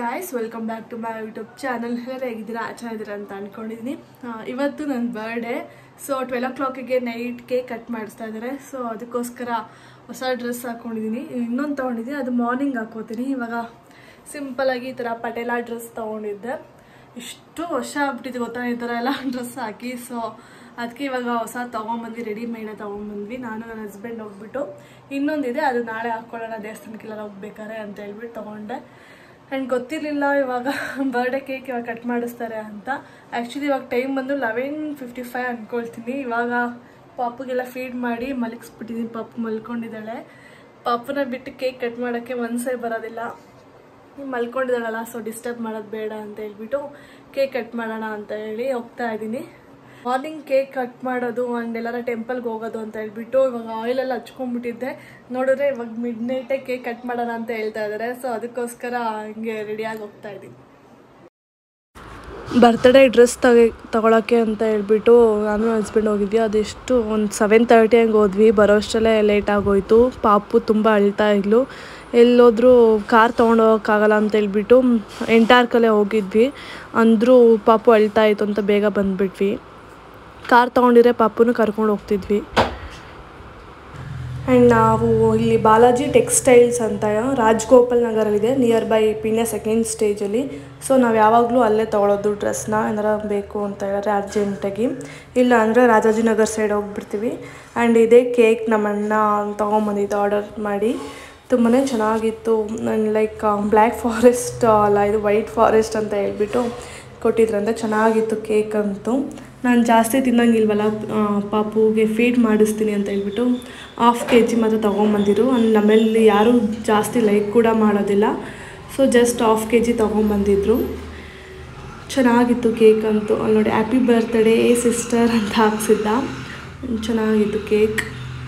guys welcome back to my YouTube channel ಎಲ್ಲರೂ ಹೇಗಿದ್ದೀರಾ ಚೆನ್ನಾಗಿದ್ದೀರಾ ಅಂತ ಅಂದ್ಕೊಂಡಿದ್ದೀನಿ ಇವತ್ತು ನನ್ನ ಬರ್ಡೇ ಸೊ ಟ್ವೆಲ್ ಓ ಕ್ಲಾಕಿಗೆ ನೈಟ್ ಕೇಕ್ ಕಟ್ ಮಾಡಿಸ್ತಾ ಇದ್ದಾರೆ ಸೊ ಅದಕ್ಕೋಸ್ಕರ ಹೊಸ ಡ್ರೆಸ್ ಹಾಕ್ಕೊಂಡಿದ್ದೀನಿ ಇನ್ನೊಂದು ತೊಗೊಂಡಿದ್ದೀನಿ ಅದು ಮಾರ್ನಿಂಗ್ ಹಾಕೋತೀನಿ ಇವಾಗ ಸಿಂಪಲಾಗಿ ಈ ಥರ ಪಟೇಲಾ ಡ್ರೆಸ್ ತೊಗೊಂಡಿದ್ದೆ ಇಷ್ಟು ವರ್ಷ ಆಗ್ಬಿಟ್ಟಿದೆ ಗೊತ್ತಾ ಈ ಥರ ಎಲ್ಲ ಡ್ರೆಸ್ ಹಾಕಿ ಸೊ ಅದಕ್ಕೆ ಇವಾಗ ಹೊಸ ತೊಗೊಂಬಂದು ರೆಡಿಮೇಡೇ ತೊಗೊಂಬಂದ್ವಿ ನಾನು ನನ್ನ ಹಸ್ಬೆಂಡ್ ಹೋಗ್ಬಿಟ್ಟು ಇನ್ನೊಂದಿದೆ ಅದು ನಾಳೆ ಹಾಕ್ಕೊಳ್ಳೋಣ ದೇವಸ್ಥಾನಕ್ಕೆಲ್ಲ ಹೋಗ್ಬೇಕಾರೆ ಅಂತ ಹೇಳ್ಬಿಟ್ಟು ತೊಗೊಂಡೆ ಆ್ಯಂಡ್ ಗೊತ್ತಿರಲಿಲ್ಲ ಇವಾಗ ಬರ್ಡೇ ಕೇಕ್ ಇವಾಗ ಕಟ್ ಮಾಡಿಸ್ತಾರೆ ಅಂತ ಆ್ಯಕ್ಚುಲಿ ಇವಾಗ ಟೈಮ್ ಬಂದು ಲೆವೆನ್ ಫಿಫ್ಟಿ ಫೈವ್ ಅಂದ್ಕೊಳ್ತೀನಿ ಇವಾಗ ಪಾಪುಗೆಲ್ಲ ಫೀಡ್ ಮಾಡಿ ಮಲಗಿಸ್ಬಿಟ್ಟಿದ್ದೀನಿ ಪಾಪು ಮಲ್ಕೊಂಡಿದ್ದಾಳೆ ಪಾಪುನ ಬಿಟ್ಟು ಕೇಕ್ ಕಟ್ ಮಾಡೋಕ್ಕೆ ಮನಸ್ಸೇ ಬರೋದಿಲ್ಲ ಮಲ್ಕೊಂಡಿದ್ದಾಳಲ್ಲ ಸೊ ಡಿಸ್ಟರ್ಬ್ ಮಾಡೋದು ಬೇಡ ಅಂತ ಹೇಳ್ಬಿಟ್ಟು ಕೇಕ್ ಕಟ್ ಮಾಡೋಣ ಅಂತ ಹೇಳಿ ಹೋಗ್ತಾ ಇದ್ದೀನಿ ಮಾರ್ನಿಂಗ್ ಕೇಕ್ ಕಟ್ ಮಾಡೋದು ಆ್ಯಂಡ್ ಎಲ್ಲರ ಟೆಂಪಲ್ಗೆ ಹೋಗೋದು ಅಂತ ಹೇಳ್ಬಿಟ್ಟು ಇವಾಗ ಆಯಿಲೆಲ್ಲ ಹಚ್ಕೊಂಡ್ಬಿಟ್ಟಿದ್ದೆ ನೋಡಿದ್ರೆ ಇವಾಗ ಮಿಡ್ ನೈಟೇ ಕೇಕ್ ಕಟ್ ಮಾಡೋಣ ಅಂತ ಹೇಳ್ತಾ ಇದ್ದಾರೆ ಸೊ ಅದಕ್ಕೋಸ್ಕರ ಹಿಂಗೆ ರೆಡಿಯಾಗಿ ಹೋಗ್ತಾ ಇದ್ದೀನಿ ಬರ್ತ್ಡೇ ಡ್ರೆಸ್ ತಗೆ ತಗೊಳಕ್ಕೆ ಅಂತ ಹೇಳ್ಬಿಟ್ಟು ನಾನು ಹಸ್ಬೆಂಡ್ ಹೋಗಿದ್ವಿ ಅದೆಷ್ಟು ಒಂದು ಸೆವೆನ್ ತರ್ಟಿ ಹಂಗೆ ಹೋದ್ವಿ ಬರೋ ಅಷ್ಟರಲ್ಲೇ ಲೇಟ್ ಆಗೋಯ್ತು ಪಾಪು ತುಂಬ ಅಳ್ತಾ ಇದ್ಲು ಎಲ್ಲೋದ್ರೂ ಕಾರ್ ತೊಗೊಂಡು ಹೋಗೋಕ್ಕಾಗಲ್ಲ ಅಂತ ಹೇಳ್ಬಿಟ್ಟು ಎಂಟಾರ್ಕಲ್ಲೇ ಹೋಗಿದ್ವಿ ಅಂದರೂ ಪಾಪು ಅಳ್ತಾ ಇತ್ತು ಅಂತ ಬೇಗ ಬಂದುಬಿಟ್ವಿ ಕಾರ್ ತೊಗೊಂಡಿದ್ರೆ ಪಾಪುನು ಕರ್ಕೊಂಡು ಹೋಗ್ತಿದ್ವಿ ಆ್ಯಂಡ್ ನಾವು ಇಲ್ಲಿ ಬಾಲಾಜಿ ಟೆಕ್ಸ್ಟೈಲ್ಸ್ ಅಂತ ರಾಜ್ಗೋಪಾಲ್ ನಗರಲ್ಲಿದೆ ನಿಯರ್ ಬೈ ಪಿಣ್ಯ ಸೆಕೆಂಡ್ ಸ್ಟೇಜಲ್ಲಿ ಸೊ ನಾವು ಯಾವಾಗಲೂ ಅಲ್ಲೇ ತೊಗೊಳೋದು ಡ್ರೆಸ್ನ ಏನಾರ ಬೇಕು ಅಂತ ಹೇಳಿದ್ರೆ ಅರ್ಜೆಂಟಾಗಿ ಇಲ್ಲ ಅಂದರೆ ರಾಜಾಜಿನಗರ್ ಸೈಡ್ ಹೋಗ್ಬಿಡ್ತೀವಿ ಆ್ಯಂಡ್ ಇದೇ ಕೇಕ್ ನಮ್ಮಣ್ಣ ತೊಗೊಂಬಂದಿದ್ದು ಆರ್ಡರ್ ಮಾಡಿ ತುಂಬಾ ಚೆನ್ನಾಗಿತ್ತು ಲೈಕ್ ಬ್ಲ್ಯಾಕ್ ಫಾರೆಸ್ಟ್ ಅಲ್ಲ ಇದು ವೈಟ್ ಫಾರೆಸ್ಟ್ ಅಂತ ಹೇಳ್ಬಿಟ್ಟು ಕೊಟ್ಟಿದ್ರಂತೆ ಚೆನ್ನಾಗಿತ್ತು ಕೇಕ್ ಅಂತೂ ನಾನು ಜಾಸ್ತಿ ತಿನ್ನೋಂಗಿಲ್ವಲ್ಲ ಪಾಪುಗೆ ಫೀಡ್ ಮಾಡಿಸ್ತೀನಿ ಅಂತ ಹೇಳ್ಬಿಟ್ಟು ಹಾಫ್ ಕೆ ಜಿ ಮಾತ್ರ ತೊಗೊಂಬಂದಿರು ನಮ್ಮಲ್ಲಿ ಯಾರೂ ಜಾಸ್ತಿ ಲೈಕ್ ಕೂಡ ಮಾಡೋದಿಲ್ಲ so just half K G ತೊಗೊಂಬಂದಿದ್ರು ಚೆನ್ನಾಗಿತ್ತು ಕೇಕ್ ಅಂತೂ ಅಲ್ಲಿ ನೋಡಿ ಹ್ಯಾಪಿ ಬರ್ತ್ಡೇ ಸಿಸ್ಟರ್ ಅಂತ ಹಾಕ್ಸಿದ್ದ ಚೆನ್ನಾಗಿತ್ತು ಕೇಕ್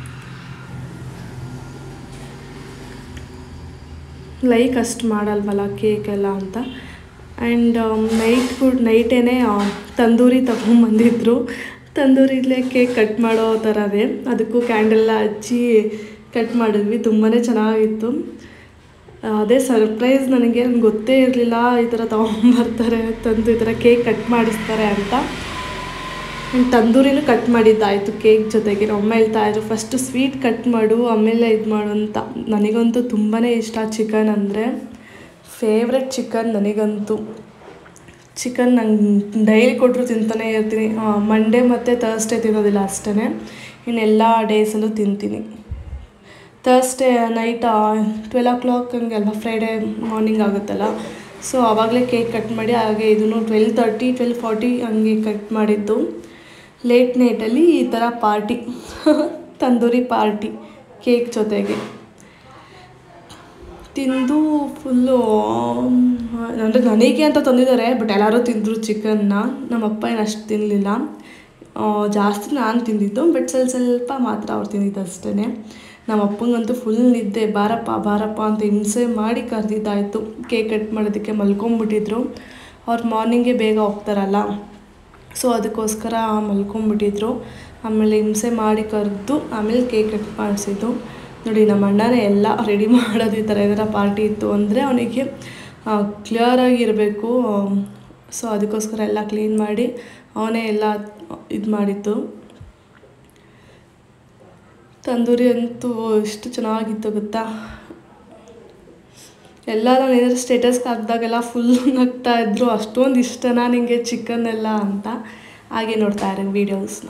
ಲೈಕ್ ಅಷ್ಟು ಮಾಡಲ್ವಲ್ಲ ಕೇಕೆಲ್ಲ ಅಂತ ಆ್ಯಂಡ್ ನೈಟ್ ಫುಡ್ ನೈಟೇನೆ ತಂದೂರಿ ತೊಗೊಂಬಂದಿದ್ರು ತಂದೂರಿಲೇ ಕೇಕ್ ಕಟ್ ಮಾಡೋ ಥರನೇ ಅದಕ್ಕೂ ಕ್ಯಾಂಡೆಲ್ಲ ಹಚ್ಚಿ ಕಟ್ ಮಾಡಿದ್ವಿ ತುಂಬಾ ಚೆನ್ನಾಗಿತ್ತು ಅದೇ ಸರ್ಪ್ರೈಸ್ ನನಗೆ ಗೊತ್ತೇ ಇರಲಿಲ್ಲ ಈ ಥರ ತೊಗೊಂಬರ್ತಾರೆ ತಂದು ಈ ಥರ ಕೇಕ್ ಕಟ್ ಮಾಡಿಸ್ತಾರೆ ಅಂತ ಆ್ಯಂಡ್ ತಂದೂರಿನೂ ಕಟ್ ಮಾಡಿದ್ದಾಯಿತು ಕೇಕ್ ಜೊತೆಗೆ ಅಮ್ಮ ಹೇಳ್ತಾ ಇದ್ರು ಫಸ್ಟು ಸ್ವೀಟ್ ಕಟ್ ಮಾಡು ಆಮೇಲೆ ಇದು ಮಾಡು ಅಂತ ನನಗಂತೂ ತುಂಬಾ ಇಷ್ಟ ಚಿಕನ್ ಅಂದರೆ ಫೇವ್ರೆಟ್ ಚಿಕನ್ ನನಗಂತೂ ಚಿಕನ್ ನಂಗೆ ಡೈಲಿ ಕೊಟ್ಟರು ತಿಂತಾನೆ ಇರ್ತೀನಿ ಮಂಡೇ ಮತ್ತು ತರ್ಸ್ಡೇ ತಿನ್ನೋದಿಲ್ಲ ಅಷ್ಟೇ ಇನ್ನೆಲ್ಲ ಡೇಸಲ್ಲೂ ತಿಂತೀನಿ Thursday night twelve o'clock ಹಂಗೆ ಅಲ್ವಾ ಫ್ರೈಡೇ ಮಾರ್ನಿಂಗ್ ಆಗುತ್ತಲ್ಲ ಸೊ ಆವಾಗಲೇ ಕೇಕ್ ಕಟ್ ಮಾಡಿ ಹಾಗೆ ಇದನ್ನು ಟ್ವೆಲ್ ತರ್ಟಿ ಟ್ವೆಲ್ ಫಾರ್ಟಿ ಹಂಗೆ ಕಟ್ ಮಾಡಿದ್ದು ಲೇಟ್ ನೈಟಲ್ಲಿ ಈ ಥರ ಪಾರ್ಟಿ ತಂದೂರಿ ಪಾರ್ಟಿ ಕೇಕ್ ಜೊತೆಗೆ ತಿಂದು ಫುಲ್ಲು ಅಂದರೆ ನನಗೆ ಅಂತ ತಂದಿದ್ದಾರೆ ಬಟ್ ಎಲ್ಲರೂ ತಿಂದರು ಚಿಕನ್ನ ನಮ್ಮ ಅಪ್ಪ ಏನು ಅಷ್ಟು ತಿನ್ನಲಿಲ್ಲ ಜಾಸ್ತಿ ನಾನು ತಿಂದಿದ್ದು ಬಟ್ ಸ್ವಲ್ಪ ಸ್ವಲ್ಪ ಮಾತ್ರ ಅವ್ರು ತಿಂದಿದ್ದು ಅಷ್ಟೇ ನಮ್ಮ ಅಪ್ಪಂಗಂತೂ ಫುಲ್ ನಿದ್ದೆ ಬಾರಪ್ಪ ಬಾರಪ್ಪ ಅಂತ ಹಿಂಸೆ ಮಾಡಿ ಕರೆದಿದ್ದಾಯಿತು ಕೇಕ್ ಕಟ್ ಮಾಡೋದಕ್ಕೆ ಮಲ್ಕೊಂಬಿಟ್ಟಿದ್ರು ಅವ್ರು ಮಾರ್ನಿಂಗೇ ಬೇಗ ಹೋಗ್ತಾರಲ್ಲ ಸೊ ಅದಕ್ಕೋಸ್ಕರ ಮಲ್ಕೊಂಬಿಟ್ಟಿದ್ರು ಆಮೇಲೆ ಹಿಂಸೆ ಮಾಡಿ ಕರೆದು ಆಮೇಲೆ ಕೇಕ್ ಕಟ್ ಮಾಡಿಸಿದ್ದು ನೋಡಿ ನಮ್ಮ ಅಣ್ಣನೇ ಎಲ್ಲ ರೆಡಿ ಮಾಡೋದು ಈ ಥರ ಏನಾರ ಪಾರ್ಟಿ ಇತ್ತು ಅಂದರೆ ಅವನಿಗೆ ಕ್ಲಿಯರಾಗಿ ಇರಬೇಕು ಸೊ ಅದಕ್ಕೋಸ್ಕರ ಎಲ್ಲ ಕ್ಲೀನ್ ಮಾಡಿ ಅವನೇ ಎಲ್ಲ ಇದು ಮಾಡಿದ್ದು ತಂದೂರಿ ಅಂತೂ ಎಷ್ಟು ಚೆನ್ನಾಗಿತ್ತು ಗೊತ್ತಾ ಎಲ್ಲ ನಾನು ಏನಾದ್ರು ಸ್ಟೇಟಸ್ಗೆ ಹಾಕಿದಾಗೆಲ್ಲ ಫುಲ್ ನಗ್ತಾ ಇದ್ರು ಅಷ್ಟೊಂದು ಇಷ್ಟನಾ ನಿಮಗೆ ಚಿಕನ್ ಎಲ್ಲ ಅಂತ ಹಾಗೆ ನೋಡ್ತಾ ಇರೋ ವೀಡಿಯೋಸ್ನ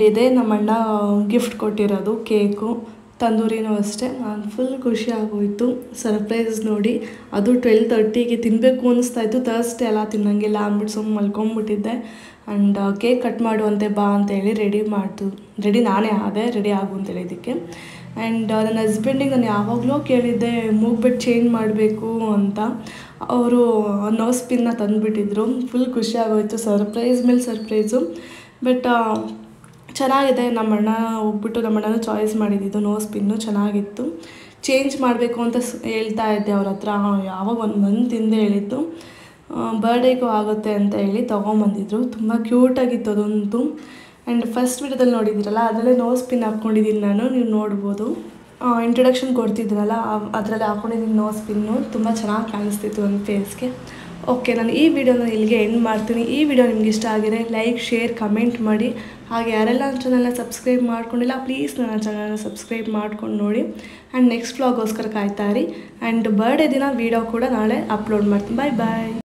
ಇದೆ ನಮ್ಮಣ್ಣ ಗಿಫ್ಟ್ ಕೊಟ್ಟಿರೋದು ಕೇಕು ತಂದೂರಿನೂ ಅಷ್ಟೇ ನಾನು ಫುಲ್ ಖುಷಿ ಆಗೋಯ್ತು ಸರ್ಪ್ರೈಸ್ ನೋಡಿ ಅದು ಟ್ವೆಲ್ ತರ್ಟಿಗೆ ತಿನ್ನಬೇಕು ಅನಿಸ್ತಾ ಇತ್ತು ತರ್ಸ್ಡೇ ಎಲ್ಲ ತಿನ್ನಂಗಿಲ್ಲ ಅಂದ್ಬಿಟ್ಟು ಸುಮ್ಮನೆ ಮಲ್ಕೊಂಡ್ಬಿಟ್ಟಿದ್ದೆ ಆ್ಯಂಡ್ ಕೇಕ್ ಕಟ್ ಮಾಡುವಂತೆ ಬಾ ಅಂತೇಳಿ ರೆಡಿ ಮಾಡ್ತು ರೆಡಿ ನಾನೇ ಆದೆ ರೆಡಿ ಆಗು ಅಂತ ಹೇಳಿದ್ದಕ್ಕೆ ಆ್ಯಂಡ್ ನನ್ನ ಹಸ್ಬೆಂಡಿಗೆ ನಾನು ಯಾವಾಗಲೂ ಕೇಳಿದ್ದೆ ಮೂಗ್ಬಿಟ್ಟು ಚೇಂಜ್ ಮಾಡಬೇಕು ಅಂತ ಅವರು ನೋಸ್ ಪಿನ್ನ ತಂದುಬಿಟ್ಟಿದ್ರು ಫುಲ್ ಖುಷಿ ಆಗೋಯ್ತು ಸರ್ಪ್ರೈಸ್ ಮೇಲೆ ಸರ್ಪ್ರೈಸು ಬಟ್ ಚೆನ್ನಾಗಿದೆ ನಮ್ಮ ಅಣ್ಣ ಹೋಗ್ಬಿಟ್ಟು ನಮ್ಮ ಅಣ್ಣನೂ ಚಾಯ್ಸ್ ಮಾಡಿದ್ದು ನೋಸ್ ಪಿನ್ನು ಚೆನ್ನಾಗಿತ್ತು ಚೇಂಜ್ ಮಾಡಬೇಕು ಅಂತ ಸ್ ಹೇಳ್ತಾ ಇದ್ದೆ ಅವ್ರ ಹತ್ರ ಯಾವಾಗ ಒಂದು ಮಂತ್ ಹಿಂದೆ ಹೇಳಿದ್ದು ಬರ್ಡೇಗೂ ಆಗುತ್ತೆ ಅಂತ ಹೇಳಿ ತೊಗೊಂಬಂದಿದ್ರು ತುಂಬ ಕ್ಯೂಟಾಗಿತ್ತು ಅದಂತೂ ಆ್ಯಂಡ್ ಫಸ್ಟ್ ವಿಡಿಯೋದಲ್ಲಿ ನೋಡಿದ್ದೀರಲ್ಲ ಅದರಲ್ಲೇ ನೋಸ್ ಪಿನ್ ಹಾಕ್ಕೊಂಡಿದ್ದೀನಿ ನಾನು ನೀವು ನೋಡ್ಬೋದು ಇಂಟ್ರೊಡಕ್ಷನ್ ಕೊಡ್ತಿದ್ರಲ್ಲ ಅದರಲ್ಲಿ ಹಾಕ್ಕೊಂಡಿದ್ದೀನಿ ನೋಸ್ ಪಿನ್ನು ತುಂಬ ಚೆನ್ನಾಗಿ ಕಾಣಿಸ್ತಿತ್ತು ನನ್ನ ಫೇಸ್ಗೆ ಓಕೆ ನಾನು ಈ ವಿಡಿಯೋನ ಇಲ್ಲಿಗೆ ಎಂಡ್ ಮಾಡ್ತೀನಿ ಈ ವಿಡಿಯೋ ನಿಮ್ಗೆ ಇಷ್ಟ ಆಗಿದೆ ಲೈಕ್ ಶೇರ್ ಕಮೆಂಟ್ ಮಾಡಿ ಹಾಗೆ ಯಾರೆಲ್ಲ ನನ್ನ ಚಾನಲ್ನ ಸಬ್ಸ್ಕ್ರೈಬ್ ಮಾಡ್ಕೊಂಡಿಲ್ಲ ಪ್ಲೀಸ್ ನನ್ನ ಚಾನಲ್ನ ಸಬ್ಸ್ಕ್ರೈಬ್ ಮಾಡ್ಕೊಂಡು ನೋಡಿ ಆ್ಯಂಡ್ ನೆಕ್ಸ್ಟ್ ವ್ಲಾಗೋಸ್ಕರ ಕಾಯ್ತಾ ಇರಿ ಆ್ಯಂಡ್ ಬರ್ಡೇ ದಿನ ವೀಡಿಯೋ ಕೂಡ ನಾಳೆ ಅಪ್ಲೋಡ್ ಮಾಡ್ತೀನಿ ಬಾಯ್ ಬಾಯ್